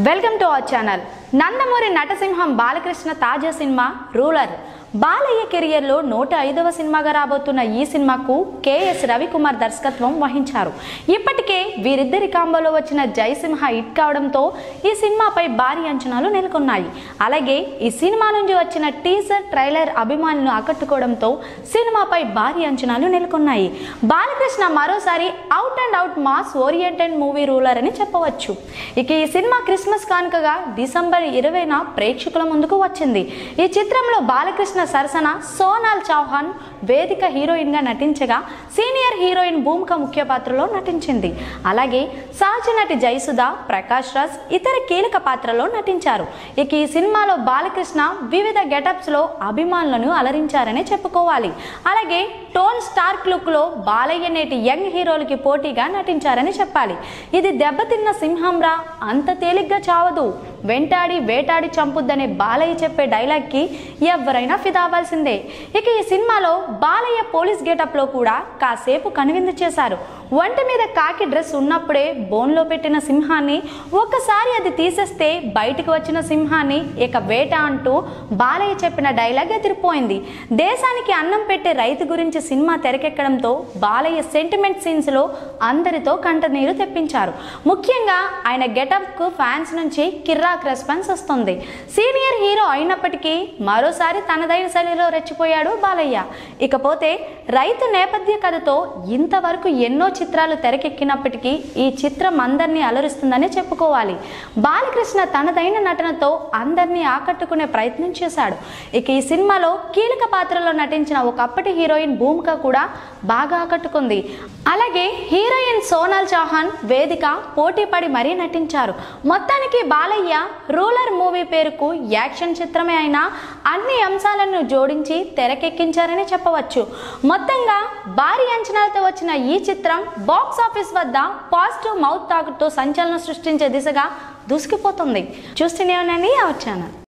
welcome to our channel Nandamuri నటసింహం బాలకృష్ణ తాజా సినిమా రూలర్ బాలయ్య కెరియర్లో నూట ఐదవ సినిమాగా రాబోతున్న ఈ సినిమాకు కేఎస్ రవికుమార్ దర్శకత్వం వహించారు ఇప్పటికే వీరిద్దరి కాంబోలో వచ్చిన జయసింహ హిట్ కావడంతో ఈ సినిమాపై భారీ అంచనాలు నెలకొన్నాయి అలాగే ఈ సినిమా నుంచి వచ్చిన టీజర్ ట్రైలర్ అభిమానులను ఆకట్టుకోవడంతో సినిమాపై భారీ అంచనాలు నెలకొన్నాయి బాలకృష్ణ మరోసారి out and out mass oriented movie Ruler అని చెప్పవచ్చు ఇక ఈ సినిమా క్రిస్మస్ కానుకగా డిసెంబర్ ఇరవైన ప్రేక్షకుల ముందుకు వచ్చింది ఈ చిత్రంలో బాలకృష్ణ సరసన సోనాల్ చౌహాన్ వేదిక హీరోయిన్గా నటించగా సీనియర్ హీరోయిన్ భూమిక ముఖ్య పాత్రలో నటించింది అలాగే సహజ నటి జయసుధ ప్రకాష్ రాజ్ ఇతర కీలక పాత్రలో నటించారు ఇక ఈ సినిమాలో బాలకృష్ణ వివిధ గెటప్స్లో అభిమానులను అలరించారనే చెప్పుకోవాలి అలాగే టోన్ స్టార్క్ లుక్లో బాలయ్య నేటి యంగ్ హీరోలకి పోటీగా నటించారని చెప్పాలి ఇది దెబ్బతిన్న సింహంరా అంత తేలిగ్గా చావదు వెంటాడి వేటాడి చంపుద్దనే బాలయ్య చెప్పే డైలాగ్కి ఎవరైనా ఫిదా అవ్వాల్సిందే ఇక ఈ సినిమాలో బాలయ్య పోలీస్ గెటప్లో కూడా కాసేపు కనువిందు చేశారు ఒంటి మీద కాకి డ్రెస్ ఉన్నప్పుడే బోన్లో పెట్టిన సింహాన్ని ఒక్కసారి అది తీసేస్తే బయటకు వచ్చిన సింహాన్ని ఇక వేట అంటూ బాలయ్య చెప్పిన డైలాగ్ ఎదిరిపోయింది దేశానికి అన్నం పెట్టే రైతు గురించి సినిమా తెరకెక్కడంతో బాలయ్య సెంటిమెంట్ సీన్స్లో అందరితో కంటనీరు తెప్పించారు ముఖ్యంగా ఆయన గెటప్కు ఫ్యాన్స్ నుంచి కిర్రాక్ రెస్పాన్స్ వస్తుంది సీనియర్ హీరో అయినప్పటికీ మరోసారి తనదైన శైలిలో రెచ్చిపోయాడు బాలయ్య ఇకపోతే రైతు నేపథ్య కథతో ఇంతవరకు ఎన్నో చిత్రాలు తెరకెక్కినప్పటికీ ఈ చిత్రం అందరినీ అలరిస్తుందని చెప్పుకోవాలి బాలకృష్ణ తనదైన నటనతో అందరినీ ఆకట్టుకునే ప్రయత్నం చేశాడు ఇక ఈ సినిమాలో కీలక పాత్రలో నటించిన ఒకప్పటి హీరోయిన్ భూమిక కూడా బాగా ఆకట్టుకుంది అలాగే హీరోయిన్ సోనాల్ చౌహాన్ వేదిక పోటీ పడి మరీ నటించారు మొత్తానికి బాలయ్య రూలర్ మూవీ పేరుకు యాక్షన్ చిత్రమే అయినా అన్ని అంశాలను జోడించి తెరకెక్కించారని చెప్పవచ్చు మొత్తంగా భారీ అంచనాలతో వచ్చిన ఈ చిత్రం బాక్స్ ఆఫీస్ వద్ద పాజిటివ్ మౌత్ టాక్తో సంచలనం సృష్టించే దిశగా దూసుకుపోతుంది చూస్తూనే ఉండండి అవర్ ఛానల్